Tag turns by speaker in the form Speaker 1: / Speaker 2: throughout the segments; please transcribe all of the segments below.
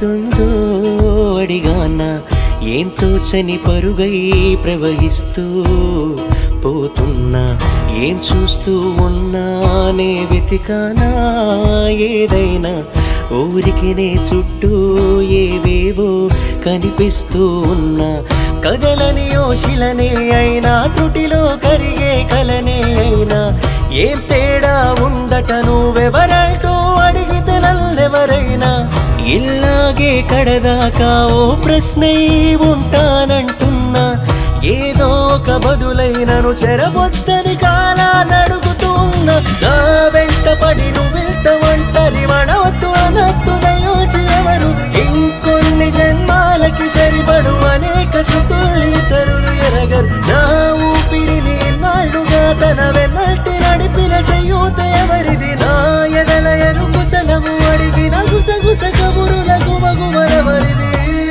Speaker 1: ఏమవుతుందో అడిగానా ఏం తోచని పరుగై ప్రవహిస్తూ పోతున్నా ఏం చూస్తూ ఉన్నానే వెతికానా ఏదైనా ఊరికినే చుట్టూ ఏవేవో కనిపిస్తూ ఉన్నా కదలని ఓశిలనే అయినా త్రుటిలో కరిగే కలనే అయినా ఏం తేడా ఉందట నువ్వెవరంటూ అడిగితే నల్లెవరైనా ఇల్లాగే కడదాకా ఓ ప్రశ్నే ఉంటానంటున్నా ఏదో ఒక బదులైనను చెరబొద్దని కాలా నడుగుతున్నా నా వెంట పడి నువ్వు వెళ్త ఒంటరి వడవద్దు అనొద్దు దయోచి ఎవరు ఇంకొన్ని జన్మాలకి సరిపడు అనేక శృతుల్ని ఇతరులు ఎరగరు నా ఊపిరిని నాళ్ళుగా తన వెన్నట్టి నడిపిన చెయ్యూత ఎవరిది నా ఎదల ఎరుకుశలము అడిగిన గుసగుస కబురుల గుమగుమరవరిది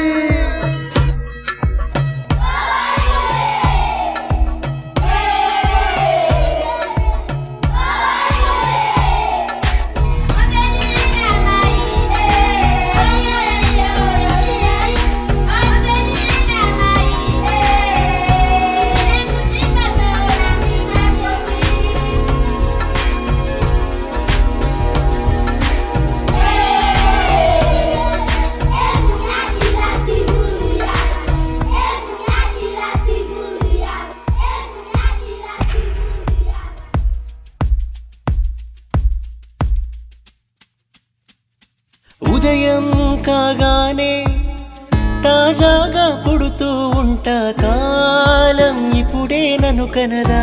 Speaker 1: ఉదయం కాగానే తాజాగా పుడుతూ ఉంటా కాలం ఇప్పుడే నన్ను కనదా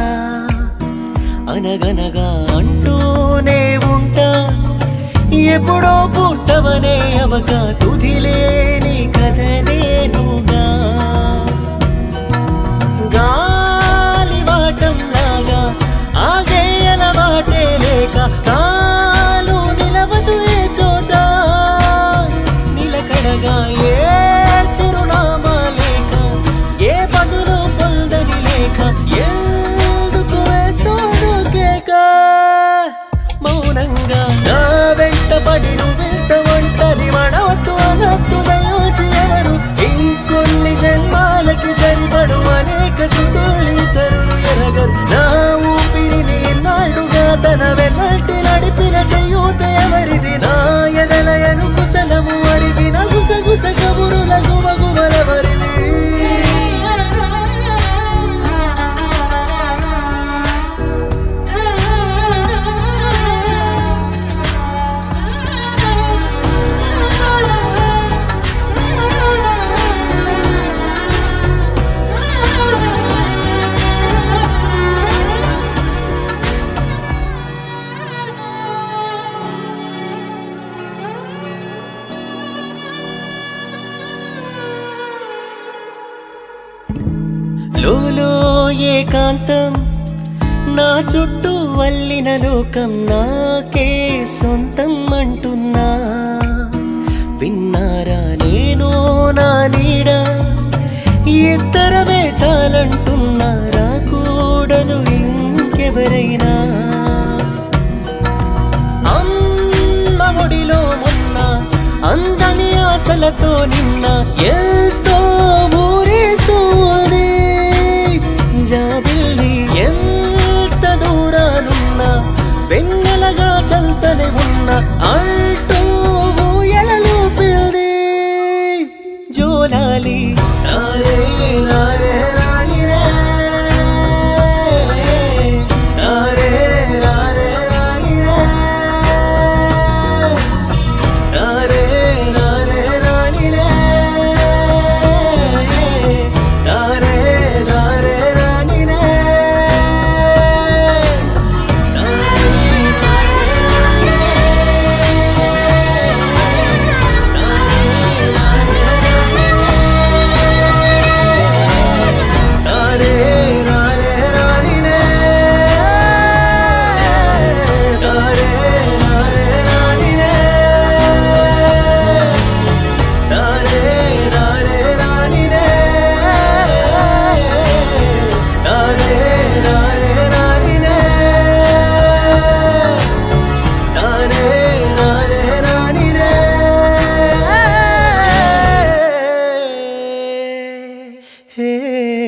Speaker 1: అనగనగా అంటూనే ఉంటా ఎప్పుడో పుట్టవనే అవక తుదిలేని కథ నేనుగా గాలివాటం లాగా ఆగే అలవాటే లేక కాలు నిలవదు ఏ చోట నిలకడగా ఏ చిరునామా లేక ఏ పదులు పొందని లేక ఎందుకు వేస్తోందో కేక మౌనంగా నా వెంట పడి నువ్వెంత ఒంటరి వడవద్దు అనొద్దు దయోచి ఎవరు ఇంకొన్ని జన్మాలకి సరిపడు అనేక శృతుల్ని ఇతరులు ఎరగరు నా ఊపిరిని నాళ్ళుగా తన వెన్నట్టి నడిపిన చెయ్యూత ఎవరిది నా ఎదలయను కుశలము అడిగిన గుసగుస కబురుల గుమగుమలవరిది లోలో ఏకాంతం నా చుట్టూ వల్లిన లోకం నాకే సొంతం అంటున్నా విన్నారా నేను నా నీడ ఇద్దరమే చాలంటున్నా రాకూడదు ఇంకెవరైనా అమ్మ ఒడిలో మొన్న అందని ఆశలతో నిన్న ఎంతో ఊరేస్తోంది జాబిల్లి ఎంత దూరానున్నా వెన్నెలగా చల్తనే ఉన్న అంటూ ఊయలలు పిల్ది జోలాలి రారే రారే రాని రే రారే రారే రాని రే రారే రారే రాని రే హే